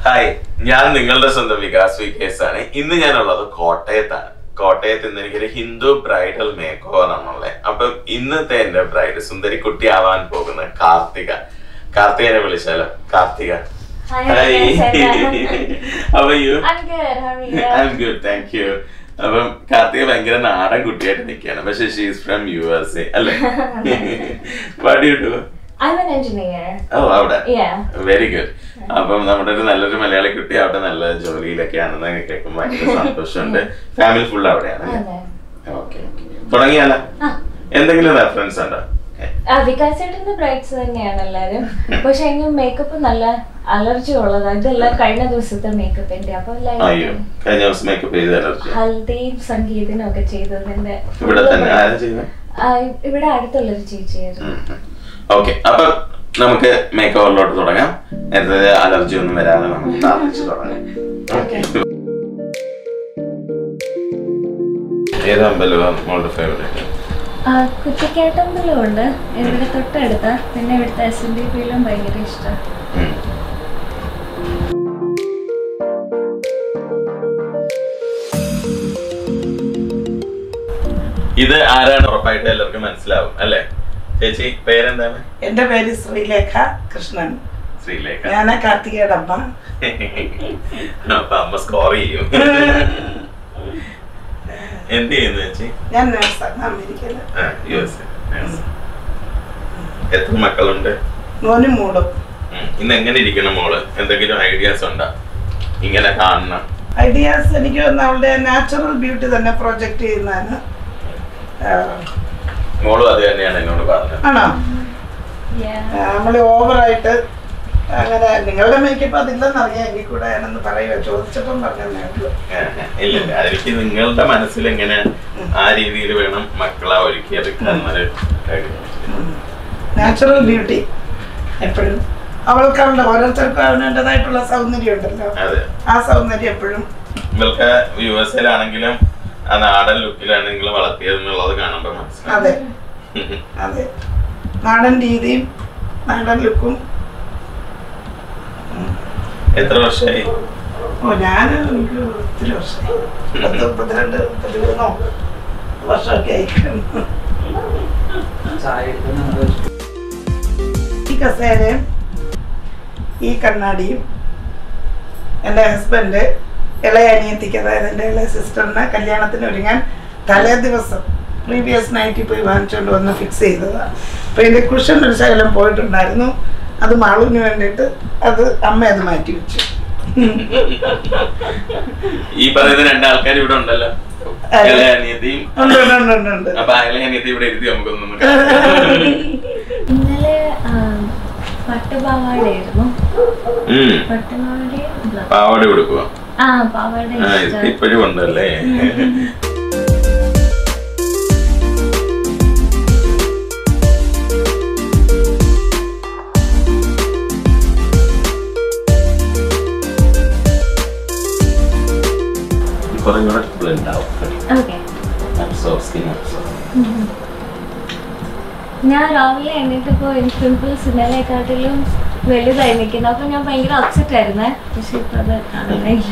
Hi ഞാൻ നിങ്ങളുടെ സ്വന്തം വികാസ് വി കേസ് ആണ് ഇന്ന് ഞാനുള്ളത് കോട്ടയത്താണ് കോട്ടയത്ത് ഇന്ന് എനിക്കൊരു ഹിന്ദു ബ്രൈഡൽ മേക്ക് ഓവർ ആണുള്ളത് അപ്പം ഇന്നത്തെ എന്റെ ബ്രൈഡ് സുന്ദരി കുട്ടി ആവാൻ പോകുന്ന കാർത്തിക കാർത്തികനെ വിളിച്ചാലോ കാർത്തിക Hi, ഹായ് Vanessa. അപ്പൊ you I'm good. How are you? I'm good thank you അപ്പം കാർത്തിക ഭയങ്കര നാടൻ കുട്ടിയായിട്ട് നിൽക്കുകയാണ് പക്ഷെ she's from U S A അല്ലേ what you do I'm an engineer. ഓ അവിടെ Yeah. വെരി ഗുഡ് അപ്പം നമ്മുടെ ഒരു നല്ലൊരു മലയാളി കുട്ടി അവിടെ നല്ല ജോലിയിലൊക്കെയാണെന്ന് കേൾക്കുമ്പോൾ ഭയങ്കര സന്തോഷമുണ്ട് ഫാമിലി ഫുൾ അവിടെയാണ് അതെ. ഓക്കെ തുടങ്ങിയാലോ ആ. എന്തെങ്കിലും റെഫറൻസ് ഉണ്ടോ ആ വികാസ് ചേട്ടന്റെ ബ്രൈഡ്സ് തന്നെയാണ് എല്ലാരും പക്ഷെ എങ്കിലും മേക്കപ്പ് നല്ല അലർജി ഉള്ളതാ ഇതെല്ലാം കഴിഞ്ഞ ദിവസത്തെ മേക്കപ്പിന്റെ അപ്പൊ അയ്യോ കഴിഞ്ഞ ദിവസം മേക്കപ്പ് ചെയ്ത് അലർജി ഹൽദിയും സംഗീതനും ഒക്കെ ചെയ്തതിന്റെ ഇവിടെ തന്നെ ആരാ ചെയ്യുന്നത് ആ, ഇവിടെ അടുത്തുള്ളൊരു ചേച്ചിയായിരുന്നു ഓക്കെ അപ്പൊ നമുക്ക് മേക്ക് ഓവറിലോട്ട് തുടങ്ങാം നേരത്തെ അലർജി ഒന്നും വരാതെ നമുക്ക് പ്രാർത്ഥിച്ച് തുടങ്ങാം ഓക്കെ ഏത് അമ്പലമാണ് മോളുടെ ഫേവറേറ്റ് ആ, കുറ്റിക്കാട്ടമ്പലം ഉണ്ട് ഇവിടെ തൊട്ടടുത്ത പിന്നെ ഇവിടുത്തെ എസ് എൻ ഡി പിയിലും ഭയങ്കര ഇഷ്ടം ഇത് ആരാണ് ഉറപ്പായിട്ട് എല്ലാവർക്കും മനസ്സിലാവും അല്ലേ ചേച്ചി പേരെന്താണ് എന്റെ പേര് ശ്രീലേഖ കൃഷ്ണൻ ശ്രീലേഖ ഞാൻ കാർത്തികയുടെ അമ്മ അപ്പൊ അമ്മ സ്കോർ ചെയ്യും എന്ത് ചെയ്യുന്നു ചേച്ചി ഞാൻ നേഴ്സാണ് അമേരിക്കയില് ആ, US. Yes. എത്ര മക്കളുണ്ട് മോനും മോളും ഉം. ഇന്ന് എങ്ങനെ ഇരിക്കണം മോള് എന്തെങ്കിലും ഐഡിയാസ് ഉണ്ടോ ഇങ്ങനെ കാണണം ഐഡിയാസ് എനിക്ക് തോന്നുന്നു അവളുടെ നാച്ചുറൽ ബ്യൂട്ടി തന്നെ പ്രൊജക്ട് ചെയ്യുന്നതാണ് ആ, മോളും അത് തന്നെയാണ് എന്നോട് പറഞ്ഞത് ആണോ Yeah. നമ്മൾ ഓവറായിട്ട് അങ്ങനെ നിങ്ങളുടെ മേക്കപ്പ് അതില്ലെന്നറിയാം എങ്കിൽ കൂടെ ഞാനൊന്ന് പറയുക ചോദിച്ചപ്പം പറഞ്ഞതേ ഉള്ളൂ ആ, ഇല്ല ഇല്ല അതെനിക്ക് നിങ്ങളുടെ മനസ്സിൽ എങ്ങനെ ആ രീതിയിൽ വേണം മക്കളെ ഒരുക്കി എടുക്കാൻ എന്നൊരു കാര്യം. നാച്ചുറൽ ബ്യൂട്ടി എപ്പോഴും അവൾക്ക് അവളുടെ ഓരോരുത്തർക്കും അവനേണ്ടതായിട്ടുള്ള സൗന്ദര്യം ഉണ്ടല്ലോ അതെ ആ സൗന്ദര്യം എപ്പോഴും ഇവൾക്ക് യു എസ് എയിലാണെങ്കിലും ആ നാടൻ ലുക്കിലാണ് നിങ്ങൾ വളർത്തിയതെന്നുള്ളത് കാണുമ്പോൾ മനസ്സിലാവും അതെ അതെ നാടൻ രീതിയും നാടൻ ലുക്കും എത്ര വർഷമായി ഓ ഞാൻ ഒരു ഒത്തിരി വർഷമായി പത്ത് മുപ്പത്തിരണ്ട് പതിമൂന്നോ വർഷമൊക്കെ ആയിരിക്കും ഈ കസേരയും ഈ കണ്ണാടിയും എൻ്റെ ഹസ്ബൻഡ് ഇളയ അനിയത്തിക്ക് അതായത് എൻ്റെ ഇളയ സിസ്റ്ററിന് കല്യാണത്തിന് ഒരുങ്ങാൻ തലേ ദിവസം പ്രീവിയസ് നൈറ്റിൽ പോയി വാങ്ങിച്ചുകൊണ്ട് വന്ന് ഫിക്സ് ചെയ്തതാണ് അപ്പോൾ ഇതിൻ്റെ കുഷൻ ഒരു ശകലം പോയിട്ടുണ്ടായിരുന്നു അത് മാളുവിന് വേണ്ടിയിട്ട് അത് അമ്മ അത് മാറ്റി വെച്ചു ഈ പറയുന്ന രണ്ടാൾക്കാർ ഇവിടെ ഉണ്ടല്ലോ അതെ. ഇളയ അനിയത്തിയും ഉണ്ട് ഉണ്ട് ഉണ്ട് ഉണ്ട് ഉണ്ട് അപ്പൊ ഇളയ അനിയത്തി ഇവിടെ ഇരുത്തി നമുക്കൊന്നും കാണാം. ഇന്നലെ ആ, പട്ടുപാവാടയായിരുന്നു ഉം. പട്ടുപാവാടയും ബ്ലൗ- പാവാട കൊടുക്കുക ആ പാവാട ആ ഇഷ്ടം. ഇപ്പോഴും ഉണ്ടല്ലേ കുറേ കൂടെ ബ്ലെൻഡ് ആവും Okay. സോഫ്റ്റ് സ്കിൻ ഞാൻ രാവിലെ എണീറ്റപ്പോ എനിക്ക് പിമ്പിൾസ് ഇന്നലെക്കാട്ടിലും വലുതായി നിൽക്കുന്നു അപ്പൊ ഞാൻ ഭയങ്കര അപ്സെറ്റ് ആയിരുന്നേ പക്ഷെ ഇപ്പൊ അത് കാണുന്നില്ല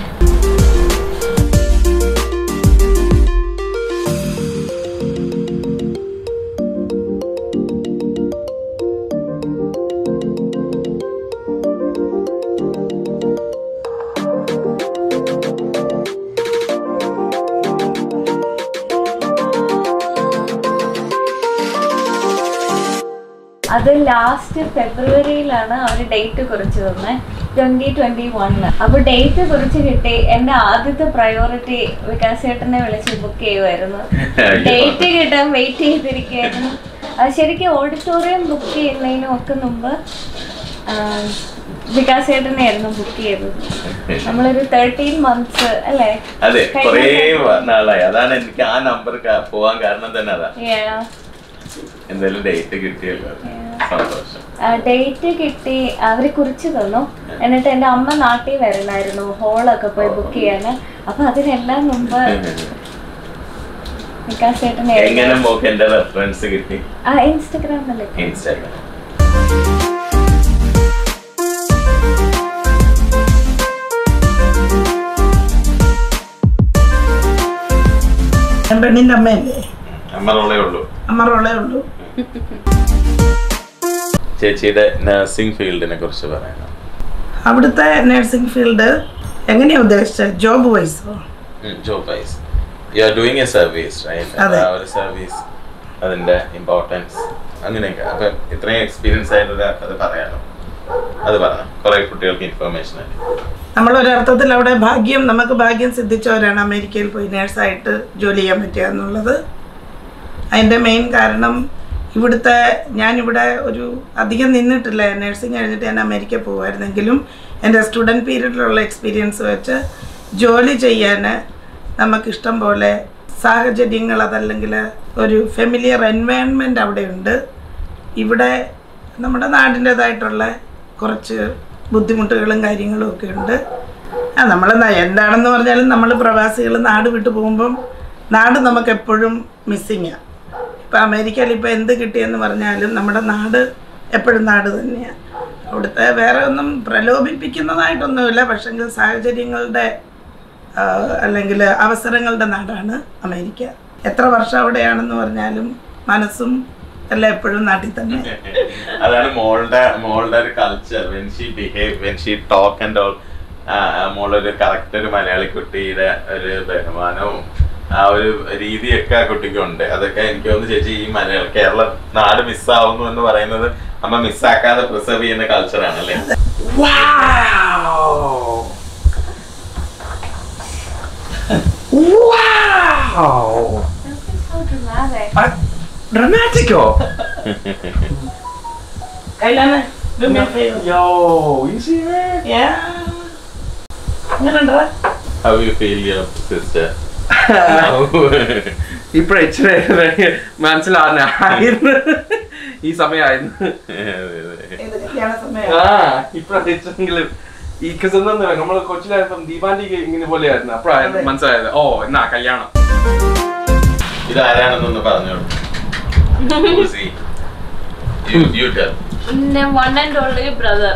അത് ലാസ്റ്റ് ഫെബ്രുവരിയിലാണ് അവർ ഡേറ്റ് കുറിച്ച് തന്നെ ട്വന്റി ട്വന്റി വണ്ണ് അപ്പൊ ഡേറ്റ് കുറിച്ച് കിട്ടി എന്റെ ആദ്യത്തെ പ്രയോറിറ്റി വികാസ് ചേട്ടനെ വിളിച്ച് ബുക്ക് ചെയ്യുമായിരുന്നു ഡേറ്റ് കിട്ടാൻ വെയിറ്റ് ചെയ്തിരിക്കുകയായിരുന്നു അത് ശരിക്കും ഓഡിറ്റോറിയം ബുക്ക് ചെയ്യുന്നതിനും ഒക്കെ മുമ്പ് ആ, വികാസ് ചേട്ടനെയായിരുന്നു ബുക്ക് ചെയ്തത് നമ്മളൊരു തേർട്ടീൻ മന്ത്സ് അല്ലേ അതെ കഴിഞ്ഞ കുറേ ദിവസം- നാളായി അതാണ് എനിക്ക് ആ നമ്പർ പോവാൻ കാരണം തന്നെ അതാ Yeah. എന്തായാലും ഡേറ്റ് കിട്ടിയല്ലോ സന്തോഷം ഡേറ്റ് കിട്ടി അവര് കുറിച്ച് തന്നു എന്നിട്ട് എന്റെ അമ്മ നാട്ടിൽ വരണമായിരുന്നു ഹോളൊക്കെ പോയി ബുക്ക് ചെയ്യാന് അപ്പൊ അതിനെല്ലാം മുമ്പ് വികാസ് ചേട്ടനെ എങ്ങനെ മോക്ക് എന്റെ റെഫറൻസ് കിട്ടി ആ ഇൻസ്റ്റഗ്രാമിൽ ഇൻസ്റ്റാഗ്രാം പെണ്ണിന്റെ അമ്മയല്ലേ അമ്മറോളേ ഉള്ളൂ അമ്മറോളേ ഉള്ളൂ ചേച്ചിയുടെ നഴ്സിംഗ് ഫീൽഡിനെ കുറിച്ച് പറയാം അവിടുത്തെ നഴ്സിംഗ് ഫീൽഡ് എങ്ങനെയാ ഉദ്ദേശിച്ചത് ജോബ് വൈസോ job wise you are doing a service right അതെ. ആ ഒരു സർവീസ് അതിന്റെ ഇമ്പോർട്ടൻസ് അങ്ങനെയൊക്കെ അപ്പൊ ഇത്രയും എക്സ്പീരിയൻസ് ആയിട്ട് അത് പറയാലോ അത് പറഞ്ഞു കുറെ കുട്ടികൾക്ക് ഇൻഫർമേഷൻ ആയിട്ട് നമ്മൾ ഒരർത്ഥത്തിൽ അവിടെ ഭാഗ്യം നമുക്ക് ഭാഗ്യം സിദ്ധിച്ചവരാണ് അമേരിക്കയിൽ പോയി നേഴ്സായിട്ട് ജോലി ചെയ്യാൻ പറ്റുക എന്നുള്ളത് അതിൻ്റെ മെയിൻ കാരണം ഇവിടുത്തെ ഞാനിവിടെ ഒരു അധികം നിന്നിട്ടില്ല നഴ്സിംഗ് കഴിഞ്ഞിട്ട് ഞാൻ അമേരിക്ക പോകുമായിരുന്നെങ്കിലും എൻ്റെ സ്റ്റുഡൻറ്റ് പീരീഡിലുള്ള എക്സ്പീരിയൻസ് വെച്ച് ജോലി ചെയ്യാൻ നമുക്കിഷ്ടം പോലെ സാഹചര്യങ്ങൾ അതല്ലെങ്കിൽ ഒരു ഫെമിലിയർ എൻവയൺമെൻറ്റ് അവിടെയുണ്ട് ഇവിടെ നമ്മുടെ നാടിൻ്റെതായിട്ടുള്ള കുറച്ച് ബുദ്ധിമുട്ടുകളും കാര്യങ്ങളും ഒക്കെ ഉണ്ട് ആ നമ്മൾ എന്താണെന്ന് പറഞ്ഞാലും നമ്മൾ പ്രവാസികൾ നാട് വിട്ടു പോകുമ്പം നാട് നമുക്ക് എപ്പോഴും മിസ്സിങ്ങാണ് ഇപ്പം അമേരിക്കയിൽ ഇപ്പോൾ എന്ത് കിട്ടിയെന്ന് പറഞ്ഞാലും നമ്മുടെ നാട് എപ്പോഴും നാട് തന്നെയാണ് അവിടുത്തെ വേറെ ഒന്നും പ്രലോഭിപ്പിക്കുന്നതായിട്ടൊന്നുമില്ല പക്ഷെങ്കിൽ സാഹചര്യങ്ങളുടെ ആ, അല്ലെങ്കിൽ അവസരങ്ങളുടെ നാടാണ് അമേരിക്ക എത്ര വർഷം അവിടെയാണെന്ന് പറഞ്ഞാലും മനസ്സും എല്ലാം എപ്പോഴും നാട്ടിൽ തന്നെ അതാണ് മോളുടെ മോളുടെ ഒരു culture when she behave when she talk and all മോളൊരു കറക്റ്റ് ഒരു മലയാളി കുട്ടിയുടെ ഒരു ബഹുമാനവും ആ ഒരു രീതിയൊക്കെ ആ കുട്ടിക്കുണ്ട് അതൊക്കെ എനിക്ക് തോന്നുന്നു ചേച്ചി ഈ മലയാള കേരള നാട് മിസ്സാവുന്നു എന്ന് പറയുന്നത് നമ്മ മിസ്സാക്കാതെ പ്രിസർവ് ചെയ്യുന്ന കൾച്ചറാണ് അല്ലേ Wow! So dramatic. Ah, Dramatico! കൈലാനെ do me a favor. Yo, you see man? Yeah. എങ്ങനെയുണ്ടെടാ? How you feel your sister ഇപ്പഴ ഇച്ചിരി മനസ്സിലാവുന്ന ഈ സമയമായിരുന്നു ഏത് കല്യാണ സമയം ആ ഇപ്പഴെങ്കിലും ഈ എന്താ നമ്മൾ കൊച്ചിലായപ്പം ദീപാന്റിക്ക് ഇങ്ങനെ പോലെയായിരുന്നു അപ്പോഴായിരുന്നു മനസ്സിലായത് ഓ എന്നാ കല്യാണം ഇതാരാണെന്നൊന്ന് പറഞ്ഞോളൂ you tell one and only brother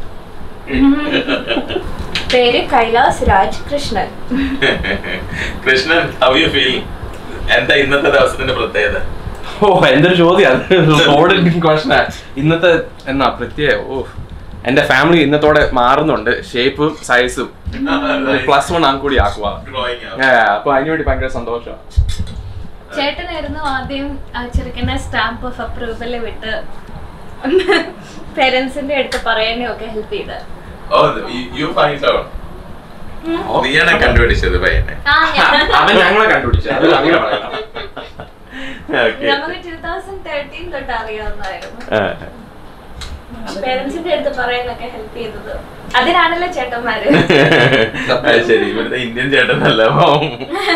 പേര് Kailas Raj Krishnan Krishnan how you feel എന്താ ഇന്നത്തെ ദിവസത്തിന്റെ പ്രത്യേകത ഓ എന്തൊരു ചോദ്യമാണ് ക്വസ്റ്റനാ ഇന്നത്തെ എന്നാ പ്രത്യേക ഓ എന്റെ ഫാമിലി ഇന്നത്തോടെ മാറുന്നുണ്ട് ഷേപ്പും സൈസും പ്ലസ് വൺ ആം കൂടി ആക്കുക Growing up. അപ്പൊ അതിനുവേണ്ടി ഭയങ്കര സന്തോഷം ചേട്ടനായിരുന്നു ആദ്യം ആ ചെറുക്കനെ സ്റ്റാമ്പ് ഓഫ് അപ്രൂവല് വിട്ട് പേരൻസിന്റെ അടുത്ത് പറയാനും ഒക്കെ ഹെൽപ്പ് ചെയ്ത് Oh, you- you find out. നീയാണ് കണ്ടുപിടിച്ചത് പയ്യനെ ആ ഞാൻ- അവൻ ഞങ്ങളെ കണ്ടുപിടിച്ചു അത് അങ്ങനെ പറയാം Okay. നമുക്ക് ടൂ തൗസൻഡ് തേർട്ടീൻ തൊട്ട് അറിയാവുന്നതായിരുന്നു ആ. പേരൻസിന്റെ അടുത്ത് പറയാനൊക്കെ ഹെൽപ്പ് ചെയ്തത് അതിനാണല്ലോ ചേട്ടന്മാര് അത് ശരി ഇവിടുത്തെ ഇന്ത്യൻ ചേട്ടനല്ല പാവം.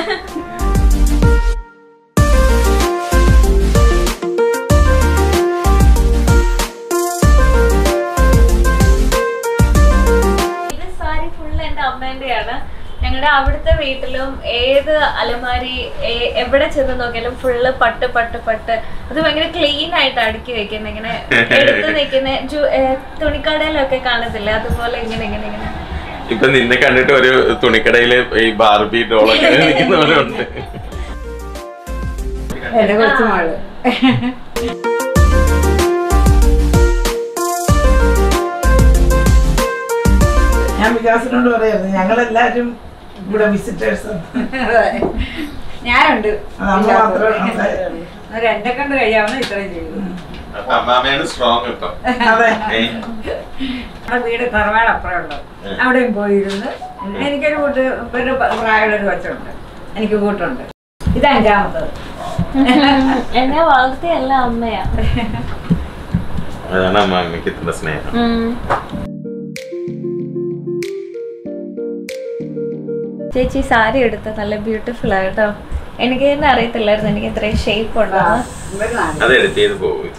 ഇത് സാരി ഫുള്ള് എന്റെ അമ്മേന്റെയാണ് ഞങ്ങളുടെ അവിടുത്തെ വീട്ടിലും ഏത് അലമാരി ഏ- എവിടെ ചെന്ന് നോക്കിയാലും ഫുള്ള് പട്ട് പട്ട് പട്ട് അത് ഭയങ്കര ക്ലീൻ ആയിട്ട് അടുക്കി വെക്കുന്നത് ഇങ്ങനെ എടുത്ത് നിൽക്കുന്ന തുണിക്കടയിലൊക്കെ കാണത്തില്ല അതുപോലെ ഇങ്ങനെ ഇങ്ങനെ ഇങ്ങനെ ഇപ്പൊ നിന്നെ കണ്ടിട്ട് ഒരു തുണിക്കടയില് ഈ ബാർബി ഡോളൊക്കെ നിൽക്കുന്നവരുണ്ട് എന്റെ കുറച്ച് മാള് ഞാൻ വികാസിനോട് പറയായിരുന്നു ഞങ്ങളെല്ലാരും ഇവിടെ വിസിറ്റേഴ്സ് ഞാനുണ്ട് അത് അമ്മ മാത്രമേ ഒരു എന്നെ കണ്ട് കഴിയാവുന്ന ഇത്രയും ചെയ്തു അപ്പൊ അമ്മാമയാണ് സ്ട്രോങ് ഇപ്പൊ അതെ ഏയ്. നമ്മുടെ വീട് തറവാട് അപ്പുറം ഉള്ളത് അവിടെയും പോയിരുന്ന് എനിക്കൊരു കൂട്ട് ഒരു പ്രായമുള്ള ഒരു കൊച്ചുണ്ട് എനിക്ക് കൂട്ടുണ്ട് ഇത് അഞ്ചാമത്തത് എന്നെ വളർത്തിയല്ല അമ്മയാ അതാണ് അമ്മാമ്മക്ക് ഇത്ര സ്നേഹം ചേച്ചി സാരി എടുത്ത നല്ല ബ്യൂട്ടിഫുൾ ആയിട്ടോ എനിക്ക് തന്നെ അറിയത്തില്ലായിരുന്നു എനിക്ക് ഇത്രയും ഷേപ്പ് ഉണ്ടാവും അത് എഡിറ്റ് ചെയ്ത് പോകും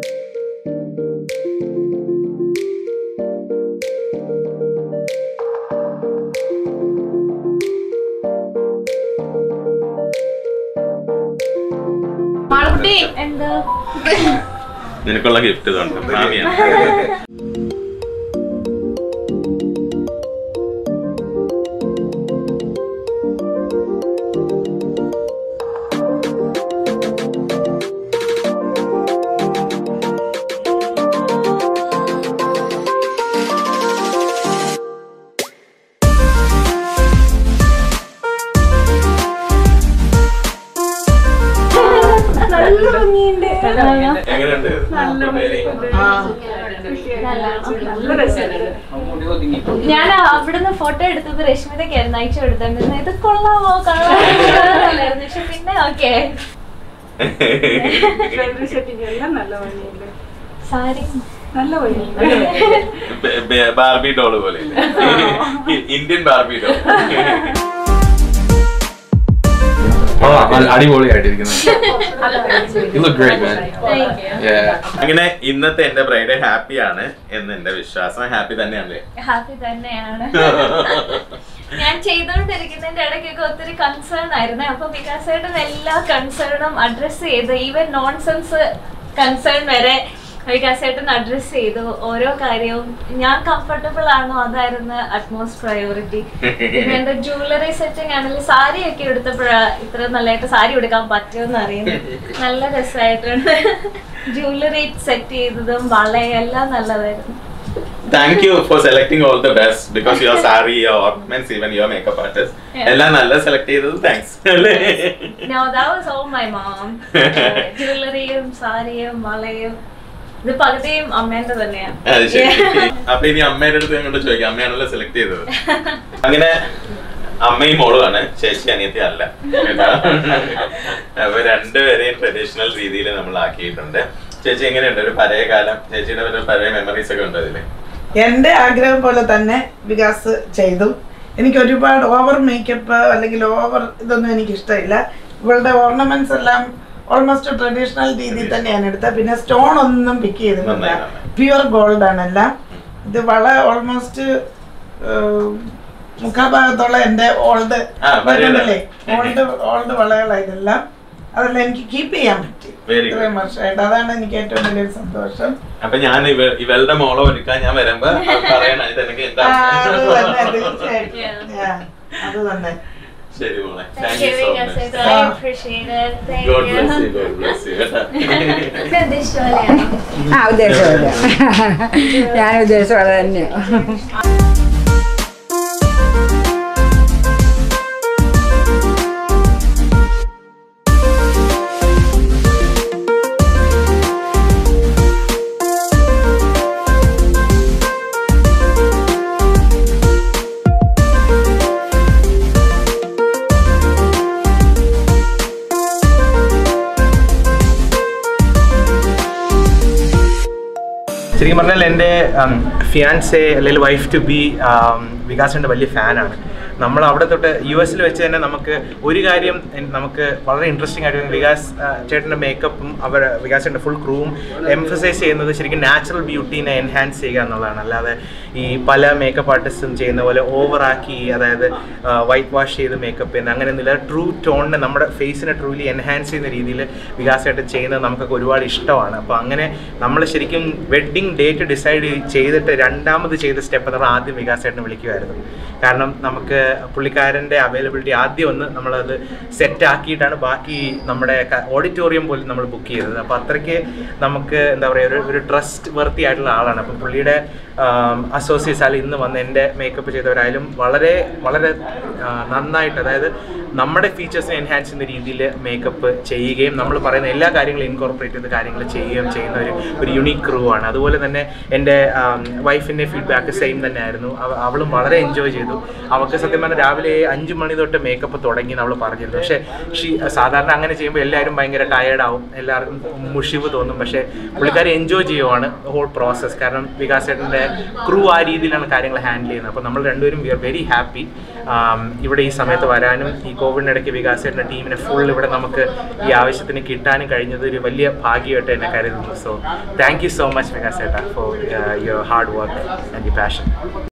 മാളക്കുട്ടി എന്താ നിനക്കുള്ള ഗിഫ്റ്റ് ഇതുണ്ട് മാമിയാണ് എങ്ങനെയുണ്ട് ഞാൻ അവിടുന്ന് ഫോട്ടോ എടുത്തത് രശ്മിതക്കായിരുന്നു അയച്ചു കൊടുത്തോണ്ടിരുന്നത് ഇത് കൊള്ളാമോ കൊള്ളാമോ പക്ഷെ പിന്നെ ഓക്കെ സാരി ബ- ബ- ബാർബി ഡോള് പോലെ ഇന്ത്യൻ ബാർബി ഡോൾ അടിപൊളിയായിട്ടിരിക്കുന്നത് You look great, man. Thank you Yeah. അങ്ങനെ ഇന്നത്തെ എന്റെ ബ്രൈഡ് ഹാപ്പിയാണ് എന്ന് എന്റെ വിശ്വാസം ഹാപ്പി തന്നെയല്ലേ ഹാപ്പി തന്നെയാണ് ഞാൻ ചെയ്തുകൊണ്ടിരിക്കുന്നതിന്റെ ഇടയ്ക്കൊക്കെ ഒത്തിരി കൺസേൺ ആയിരുന്നു അപ്പൊ വികാസേട്ടൻ എല്ലാ കൺസേണും അഡ്രസ് ചെയ്ത് ഈവൻ നോൺസെൻസ് കൺസേൺ വരെ വികാസേട്ടൻ അഡ്രസ് ചെയ്തു ഓരോ കാര്യവും ഞാൻ കംഫർട്ടബിൾ ആണോ അതായിരുന്നു അറ്റ്മോസ്റ്റ് പ്രയോറിറ്റി പിന്നെ എന്റെ ജ്വല്ലറി സെറ്റിംഗ് ആണെങ്കിൽ സാരി ഒക്കെ എടുത്തപ്പോഴാ ഇത്ര നല്ലതായിട്ട് സാരി എടുക്കാൻ പറ്റുമെന്ന് അറിയുന്നത് നല്ല രസമായിട്ടുണ്ട് ജ്വല്ലറി സെറ്റ് ചെയ്തതും വളയും എല്ലാം നല്ലതായിരുന്നു thank you for selecting all the best because your sari your ornaments even your makeup artist Yeah. എല്ലാം നല്ല സെലക്ട് ചെയ്തത് താങ്ക്സ് അല്ലേ No, that was all my mom. ജ്വല്ലറിയും സാരിയും വളയും ഇത് പകുതിയും അമ്മേന്റെ തന്നെയാണ് അത് ശരി അപ്പൊ ഇനി അമ്മയുടെ അടുത്ത് ഞങ്ങളോട് ചോദിക്കാം അമ്മയാണല്ലോ സെലക്ട് ചെയ്തത് അങ്ങനെ അമ്മയും മോളുമാണ് ചേച്ചി അനിയത്തി അല്ല കേട്ടോ അപ്പൊ രണ്ടുപേരെയും ട്രഡീഷണൽ രീതിയിൽ നമ്മൾ ആക്കിയിട്ടുണ്ട് ചേച്ചി എങ്ങനെയുണ്ട് ഒരു പഴയ കാലം ചേച്ചിയുടെ ഒരു പഴയ മെമ്മറീസ് ഒക്കെ ഉണ്ട് അതില് എൻ്റെ ആഗ്രഹം പോലെ തന്നെ വികാസ് ചെയ്തു എനിക്ക് ഒരുപാട് ഓവർ മേക്കപ്പ് അല്ലെങ്കിൽ ഓവർ ഇതൊന്നും എനിക്ക് ഇഷ്ടമില്ല ഇവളുടെ ഓർണമെന്റ്സ് എല്ലാം ഓൾമോസ്റ്റ് ട്രഡീഷണൽ രീതിയിൽ തന്നെയാണ് എടുത്തത് പിന്നെ സ്റ്റോൺ ഒന്നും പിക്ക് ചെയ്തിട്ടില്ല നന്നായി, നന്നായി. പ്യുവർ ഗോൾഡ് ആണ് എല്ലാം ഇത് വള ഓൾമോസ്റ്റ് മുഖാഭാഗത്തുള്ള എൻ്റെ ഓൾഡ് ആ, പഴയതാണ്. ഓൾഡ് ഓൾഡ് വളകളാണ് ഇതെല്ലാം അതെല്ലാം എനിക്ക് കീപ്പ് ചെയ്യാൻ പറ്റി Very good. ഇത്രയും വർഷമായിട്ട് അതാണ് എനിക്ക് ഏറ്റവും വലിയൊരു സന്തോഷം അപ്പൊ ഞാൻ ഇവ ഇവളുടെ മോളെ ഒരുക്കാൻ ഞാൻ വരുമ്പോ പറയണ ഇതെനിക്ക് എന്താ ആ, അത് തന്നെ തീർച്ചയായിട്ടും Yeah, അത് തന്നെ ശരി മോളെ Thank thank you, you so Vikas. Much I appreciate it. Thank God bless you you. God bless you കേട്ടോ ഇത് ഉദ്ദേശിച്ചപോലെയാണ്. ആ ഉദ്ദേശമില്ല ഞാൻ ഉദ്ദേശം അത് തന്നെയാണ് ശരിക്കും പറഞ്ഞാൽ എൻ്റെ ഫിയാൻസെ അല്ലെങ്കിൽ വൈഫ് ടു ബി വികാസിൻ്റെ വലിയ ഫാനാണ് നമ്മൾ അവിടെ തൊട്ട് യു എസിൽ വെച്ച് തന്നെ നമുക്ക് ഒരു കാര്യം എൻ- നമുക്ക് വളരെ ഇൻട്രസ്റ്റിംഗ് ആയിട്ട് തോന്നി. വികാസ് ആ, ചേട്ടൻ്റെ മേക്കപ്പും അവർ വികാസിൻ്റെ ഫുൾ ക്രൂവും എംഫസൈസ് ചെയ്യുന്നത് ശരിക്കും നാച്ചുറൽ ബ്യൂട്ടീനെ എൻഹാൻസ് ചെയ്യുക എന്നുള്ളതാണ് അല്ലാതെ ഈ പല മേക്കപ്പ് ആർട്ടിസ്റ്റും ചെയ്യുന്ന പോലെ ഓവറാക്കി അതായത് വൈറ്റ് വാഷ് ചെയ്ത് മേക്കപ്പ് ചെയ്യുന്ന അങ്ങനെയൊന്നുമില്ല ട്രൂ ടോണിനെ നമ്മുടെ ഫേസിനെ ട്രൂലി എൻഹാൻസ് ചെയ്യുന്ന രീതിയിൽ വികാസമായിട്ട് ചെയ്യുന്നത് നമുക്കൊക്കെ ഒരുപാട് ഇഷ്ടമാണ് അപ്പോൾ അങ്ങനെ നമ്മൾ ശരിക്കും വെഡ്ഡിങ് ഡേറ്റ് ഡിസൈഡ് ചെയ്തിട്ട് രണ്ടാമത് ചെയ്ത സ്റ്റെപ്പ് നമ്മൾ ആദ്യം വികാസമായിട്ട് വിളിക്കുമായിരുന്നു കാരണം നമുക്ക് പുള്ളിക്കാരൻ്റെ അവൈലബിലിറ്റി ആദ്യം ഒന്ന് നമ്മളത് സെറ്റ് ആക്കിയിട്ടാണ് ബാക്കി നമ്മുടെ ഓഡിറ്റോറിയം പോലും നമ്മൾ ബുക്ക് ചെയ്തത് അപ്പോൾ അത്രയ്ക്ക് നമുക്ക് എന്താ പറയുക ഒരു ഒരു ട്രസ്റ്റ് വർത്തി ആയിട്ടുള്ള ആളാണ് അപ്പം പുള്ളിയുടെ അസോസിയേറ്റ്സ് ആയാലും ഇന്ന് വന്ന് എൻ്റെ മേക്കപ്പ് ചെയ്തവരായാലും വളരെ വളരെ ആ, നന്നായിട്ട് അതായത് നമ്മുടെ ഫീച്ചേഴ്സിനെ എൻഹാൻസ് ചെയ്യുന്ന രീതിയിൽ മേക്കപ്പ് ചെയ്യുകയും നമ്മൾ പറയുന്ന എല്ലാ കാര്യങ്ങളും ഇൻകോർപ്പറേറ്റ് ചെയ്ത കാര്യങ്ങൾ ചെയ്യുകയും ചെയ്യുന്ന ഒരു ഒരു യുണീക്ക് ക്രൂ ആണ് അതുപോലെ തന്നെ എൻ്റെ വൈഫിൻ്റെ ഫീഡ്ബാക്ക് സെയിം തന്നെ ആയിരുന്നു അവ- അവളും വളരെ എൻജോയ് ചെയ്തു അവൾക്ക് സത്യം പറഞ്ഞാൽ രാവിലെ അഞ്ച് മണി തൊട്ട് മേക്കപ്പ് തുടങ്ങി നമ്മൾ പറഞ്ഞിരുന്നു പക്ഷേ ഷീ സാധാരണ അങ്ങനെ ചെയ്യുമ്പോൾ എല്ലാവരും ഭയങ്കര ടയേർഡ് ആവും എല്ലാവർക്കും മുഷിവ് തോന്നും പക്ഷേ പുള്ളിക്കാരി എൻജോയ് ചെയ്യുവാണ് ഹോൾ പ്രോസസ്സ് കാരണം വികാസേട്ടൻ്റെ ക്രൂ ആ രീതിയിലാണ് കാര്യങ്ങൾ ഹാൻഡിൽ ചെയ്യുന്നത് അപ്പോൾ നമ്മൾ രണ്ടുപേരും വി ആർ വെരി ഹാപ്പി ഇവിടെ ഈ സമയത്ത് വരാനും ഈ കോവിഡിനിടയ്ക്ക് വികാസേട്ടൻ്റെ ടീമിനെ ഫുൾ ഇവിടെ നമുക്ക് ഈ ആവശ്യത്തിന് കിട്ടാനും കഴിഞ്ഞത് ഒരു വലിയ ഭാഗ്യമായിട്ട് എന്നെ കരുതുന്നു so thank you so much വികാസേട്ട for your hard work and you passion